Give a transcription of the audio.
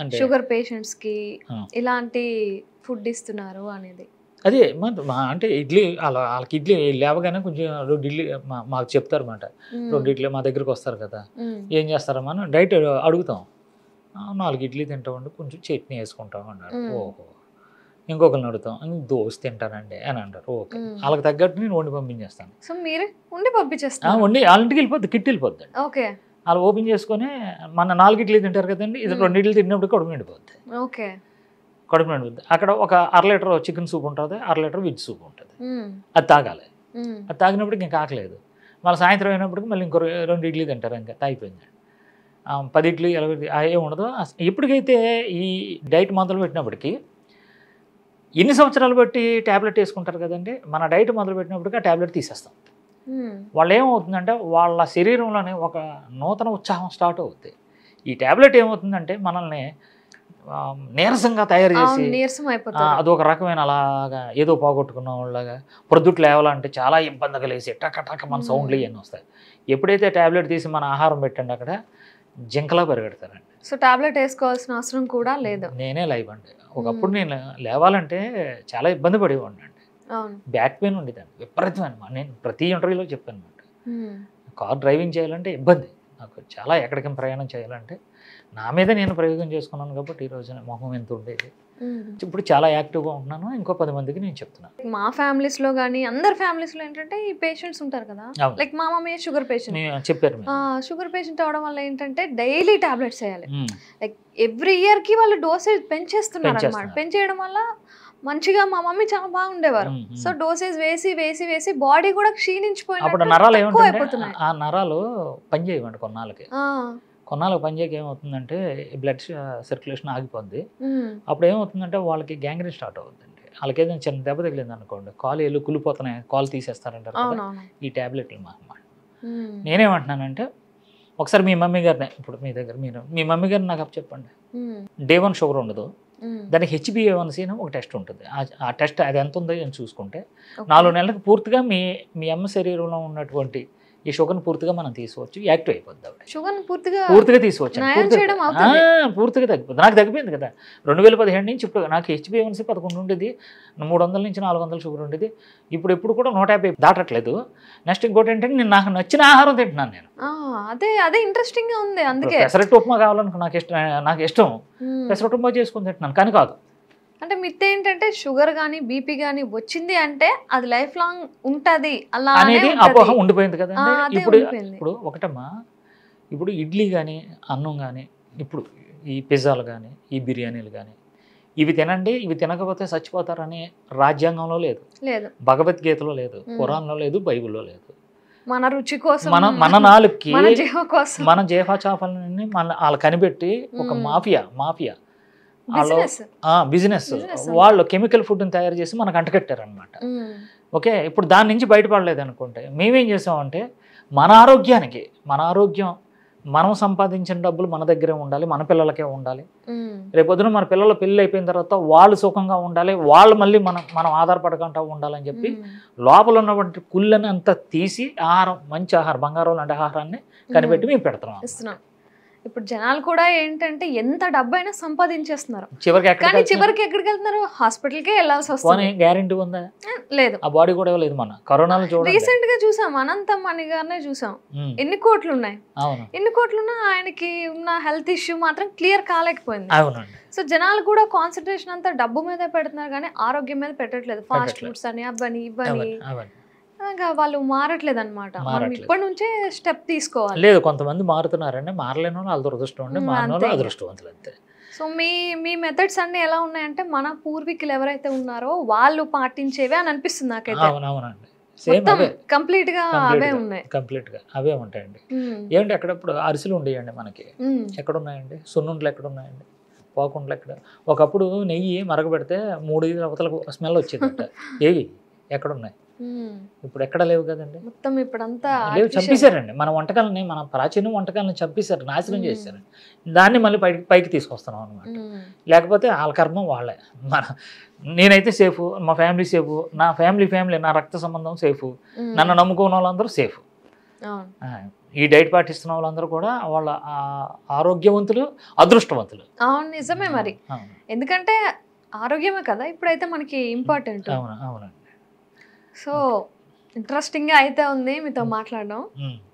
అంటే sugar patients కి ఆ. ఇలాంటి ఫుడ్ ఇస్తున్నారు అనేది అదే మా- మా అంటే ఇడ్లీ అలా వాళ్ళకి ఇడ్లీ లేవగానే కొంచెం రెండు ఇడ్లీ మా- మాకు చెప్తారు అన్నమాట మ్మ్. రెండు ఇడ్లీ మా దగ్గరికి వస్తారు కదా మ్మ్. ఏం చేస్తారమ్మా అని డైట్ అడుగుతాం "ఆ, నాలుగు ఇడ్లీ తింటామండి కొంచెం చట్నీ వేసుకుంటాం అన్నారు మ్మ్. ఓహో ఇంకొకరిని అడుగుతాం "అని దోశ తింటానండి అని అంటారు ఓకే మ్మ్. వాళ్ళకి తగ్గట్టు నేను వండి పంపించేస్తాను సో మీరే ఉండి ఆ, పంపించేస్తారు వండి వాళ్ళ ఇంటికి వెళ్ళిపోద్ది కిట్ వెళ్ళిపోద్ది ఓకే వాళ్ళు ఓపెన్ చేసుకొని మన నాలుగు ఇడ్లీ తింటారు కదండి ఇది మ్మ్. రెండు ఇడ్లీ తిన్నప్పుడు కడుపు నిండిపోద్ది ఓకే కడుపు నిండిపోద్ది అక్కడ ఒక అర లీటర్ చికెన్ సూప్ ఉంటుంది అర లీటర్ వెజ్ సూప్ ఉంటుంది మ్మ్. అది తాగాలి మ్మ్. అది తాగినప్పటికి ఇంకా ఆకలేదు మళ్ళీ సాయంత్రం అయినప్పటికి మళ్ళీ ఇంకో రె- రెండు ఇడ్లీ తింటారు ఇంకా తాగిపోయింది ఆ, పది ఇడ్లీ ఇరవై ఇడ్లీ, ఆ ఏం ఉండదు అస- ఎప్పటికైతే ఈ డైట్ మొదలు పెట్టినప్పటికీ ఎన్ని సంవత్సరాలు బట్టి ట్యాబ్లెట్ వేసుకుంటారు కదండి మన డైట్ మొదలు పెట్టినప్పటికీ ఆ ట్యాబ్లెట్ తీసేస్తాం మ్మ్. వాళ్ళు ఏమవుతుందంటే వాళ్ళ శరీరంలోనే ఒక నూతన ఉత్సాహం స్టార్ట్ అవుతుంది ఈ ట్యాబ్లెట్ ఏమవుతుందంటే మనల్ని ఆ, నీరసంగా తయారు అవును చేసి నీరసం ఆ, అయిపోతారు అదొక రకమైన అలాగా ఏదో పోగొట్టుకున్న వాళ్ళగా ప్రొద్దుట్లు లేవాలంటే చాలా ఇబ్బందిగా లేసి టక టక మన సౌండ్లు ఇవన్నీ వస్తాయి ఎప్పుడైతే ట్యాబ్లెట్ తీసి మన ఆహారం పెట్టండి అక్కడ జింకలా పరిగెడతారండి సో టాబ్లెట్ వేసుకోవాల్సిన అవసరం కూడా లేదు నేనే లైవ్ అండి ఒకప్పుడు నేను లేవాలంటే చాలా ఇబ్బంది పడేవాడిని అండి అవును బ్యాక్ పెయిన్ ఉండేదండి విపరీతమైన మా- నేను ప్రతి ఇంటర్వ్యూలో చెప్పాను అనమాట మ్మ్. కార్ డ్రైవింగ్ చేయాలంటే ఇబ్బంది నాకు చాలా ఎక్కడికి ప్రయాణం చేయాలంటే నా మీద నేను ప్రయోగం చేసుకున్నాను కాబట్టి ఈ రోజున మొహం ఎంత ఉండేది మ్మ్. ఇప్పుడు చాలా యాక్టివ్గా ఉంటున్నాను ఇంకో పది మందికి నేను చెప్తున్నాను మా ఫ్యామిలీస్ లో కానీ అందరి ఫ్యామిలీస్ లో ఏంటంటే ఈ పేషెంట్స్ ఉంటారు కదా అవును. లైక్ మా మమ్మీ షుగర్ పేషెంట్ నేను చెప్పారు మీరు. షుగర్ పేషెంట్ అవడం వల్ల ఏంటంటే డైలీ టాబ్లెట్స్ వేయాలి మ్మ్. లైక్ ఎవ్రీ ఇయర్ కి వాళ్ళు డోసేజ్ పెంచేస్తున్నారు అనమాట పెంచేస్తున్నారు. పెంచేయడం వల్ల మంచిగా మా మమ్మీ చాలా బాగుండేవారు మ్మ్. సో డోసేజ్ వేసి వేసి వేసి బాడీ కూడా అప్పుడు క్షీణించిపోయినట్టు నరాలు తక్కువ ఏమంటే అయిపోతున్నాయి ఆ నరాలు పనిచేయమండి కొన్నాళ్ళకి ఆ, కొన్నాళ్ళకి పనిచేయక ఏమవుతుందంటే బ్లడ్ సర్క్యులేషన్ ఆగిపోద్ది మ్మ్. అప్పుడు ఏమవుతుందంటే వాళ్ళకి గ్యాంగ్రీన్ స్టార్ట్ అవుతుందండి వాళ్ళకి ఏదైనా చిన్న దెబ్బ తగిలింది అనుకోండి కాలు ఎల్లు కులిపోతున్నాయి కాలు తీసేస్తారంటారు కదా అవునవును ఈ ట్యాబ్లెట్లు మా అన్నమాట మ్మ్. నేనేమంటున్నానంటే ఒకసారి మీ మమ్మీ గారిని ఇప్పుడు మీ దగ్గర మీరు మీ మమ్మీ గారిని నాకు అప్పు చెప్పండి మ్మ్. డే వన్ షుగర్ ఉండదు మ్మ్. దానికి హెచ్బిఏవన్సీ అని ఒక టెస్ట్ ఉంటుంది ఆ- ఆ టెస్ట్ అది ఎంత ఉందో అని చూసుకుంటే Okay. నాలుగు నెలలకు పూర్తిగా మీ మీ అమ్మ శరీరంలో ఉన్నటువంటి ఈ షుగర్ని పూర్తిగా మనం తీసుకోవచ్చు యాక్టివ్ అయిపోద్ది ఆవిడ షుగర్ పూర్తిగా పూర్తిగా తీసుకోవచ్చు నయం పూర్తిగా- చేయడం అవుతుంది. ఆ, పూర్తిగా తగ్గిపోతుంది నాకు తగ్గిపోయింది కదా రెండు వేల పదిహేడు నుంచి ఇప్పుడు నాకు హెచ్బిఎన్సీ పదకొండు ఉండేది మూడు వందల నుంచి నాలుగు వందల షుగర్ ఉండేది ఇప్పుడు ఎప్పుడు కూడా నూట యాభై దాటట్లేదు నెక్స్ట్ ఇంకోటి ఏంటంటే నేను నాకు నచ్చిన ఆహారం తింటున్నాను నేను ఆ, అదే అదే ఇంట్రెస్టింగ్ గా ఉంది ఇప్పుడు అందుకే పెసరట్టు ఉప్మా కావాలనుకో నాకు ఇష్టం నాకు ఇష్టం మ్మ్. పెసరట్టు ఉప్మా చేసుకుని తింటున్నాను కానీ కాదు అంటే మిత్ ఏంటంటే షుగర్ కానీ బీపీ కానీ వచ్చింది అంటే అది లైఫ్ లాంగ్ ఉంటది అలా అనేది అపోహ ఉండిపోయింది ఆ, కదండి అదే ఇప్పుడు ఉండిపోయింది. ఇప్పుడు ఒకటమ్మా ఇప్పుడు ఇడ్లీ కానీ అన్నం కానీ ఇప్పుడు ఈ పిజ్జాలు కానీ ఈ బిర్యానీలు కానీ ఇవి తినండి ఇవి తినకపోతే చచ్చిపోతారని రాజ్యాంగంలో లేదు లేదు భగవద్గీతలో లేదు మ్మ్. ఖురాన్లో లేదు బైబిల్లో లేదు మన రుచి కోసం మన మన నాలుగుకి మన జీవ కోసం మన జేఫా చేపలని మన వాళ్ళు కనిపెట్టి ఒక మ్మ్. మాఫియా మాఫియా వాళ్ళు బిజినెస్ బిజినెస్ Business. వాళ్ళు కెమికల్ ఫుడ్ని తయారు చేసి మనకు అంటకట్టారనమాట ఓకే ఇప్పుడు దాని నుంచి బయటపడలేదు అనుకుంటే మేమేం చేసామంటే మన ఆరోగ్యానికి మన ఆరోగ్యం మనం సంపాదించిన డబ్బులు మన దగ్గరే ఉండాలి మన పిల్లలకే ఉండాలి రేపొద్దున మన పిల్లల పెళ్ళి అయిపోయిన తర్వాత వాళ్ళు సుఖంగా ఉండాలి వాళ్ళు మళ్ళీ మనం మనం ఆధారపడకుండా ఉండాలని చెప్పి లోపల ఉన్నటువంటి కుళ్ళని అంతా తీసి ఆహారం మంచి ఆహారం బంగారం లాంటి ఆహారాన్ని కనిపెట్టి మేము పెడుతున్నాం ఇస్తున్నాం ఇప్పుడు జనాలు కూడా ఏంటంటే ఎంత డబ్బు అయినా సంపాదించేస్తున్నారు చివరికి కానీ ఎక్కడ చివరికి ఎక్కడికి వెళ్తున్నారు హాస్పిటల్కే వెళ్ళాల్సి పోనీ వస్తుంది గ్యారెంటీ ఉందా లేదు ఆ బాడీ కూడా ఇవ్వలేదు మన కరోనాలో చూడండి రీసెంట్ గా చూసాం అనంతం మణి గారినే చూసాం ఉమ్, ఎన్ని కోట్లు ఉన్నాయి అవును ఎన్ని కోట్లున్నా ఆయనకి ఉన్న హెల్త్ ఇష్యూ మాత్రం క్లియర్ కాలేకపోయింది అవునండి సో జనాలు కూడా కాన్సన్ట్రేషన్ అంతా డబ్బు మీద పెడుతున్నారు కానీ ఆరోగ్యం మీద పెట్టట్లేదు ఫాస్ట్ పెట్టట్లేదు. ఫుడ్స్ అని అవ్వని ఇవ్వని అవన్నీ అవన్నీ ఇంకా వాళ్ళు మారట్లేదు అనమాట మనం మారట్లేదు. ఇప్పటి నుంచే స్టెప్ తీసుకోవాలి లేదు కొంతమంది మారుతున్నారండి మారలేని వాళ్ళు వాళ్ళ దురదృష్టం ఉండి ఉమ్, మారిన వాళ్ళు అంతే. అదృష్టవంతులు అంతే సో మీ మీ మెథడ్స్ అన్ని ఎలా ఉన్నాయంటే మన పూర్వీకులు ఎవరైతే ఉన్నారో వాళ్ళు పాటించేవే అని అనిపిస్తుంది నాకైతే అవును అవునండి సేమ్ మొత్తం అవే కంప్లీట్ గా Complete అవే గా. ఉన్నాయి కంప్లీట్ గా అవే ఉంటాయండి ఉమ్, ఏమంటే అక్కడప్పుడు అరిసెలు ఉండేయండి మనకి ఉమ్, ఎక్కడ ఉన్నాయండి సున్నుండలు ఎక్కడ ఉన్నాయండి పోకుండలు ఎక్కడ ఒకప్పుడు నెయ్యి మరగబెడితే మూడు ఐదు అవతలకు స్మెల్ వచ్చేదంట ఏవి ఎక్కడ ఉన్నాయి ఉమ్. ఇప్పుడు ఎక్కడ లేవు కదండి మొత్తం ఇప్పుడంతా లేవు artificial. చంపేశారండి మన వంటకాలని మన ప్రాచీన వంటకాలను చంపేశారు నాశనం మ్మ్. చేశారు దాన్ని మళ్ళీ పైకి పైకి తీసుకొస్తున్నాం అనమాట ఉమ్, లేకపోతే వాళ్ళ కర్మం వాళ్ళే మన నేనైతే సేఫ్ మా ఫ్యామిలీ సేఫ్ నా ఫ్యామిలీ ఫ్యామిలీ నా రక్త సంబంధం సేఫ్ ఉమ్. నన్ను నమ్ముకున్న వాళ్ళందరూ సేఫ్ అవును ఆ, ఈ డైట్ పాటిస్తున్న వాళ్ళందరూ కూడా వాళ్ళ ఆ, ఆరోగ్యవంతులు అదృష్టవంతులు అవును నిజమే మరి అవును ఎందుకంటే ఆరోగ్యమే కదా ఇప్పుడైతే మనకి ఇంపార్టెంట్ అవును అవునండి సో ఇంట్రెస్టింగ్ గా అయితే ఉంది మీతో మాట్లాడడం ఉమ్.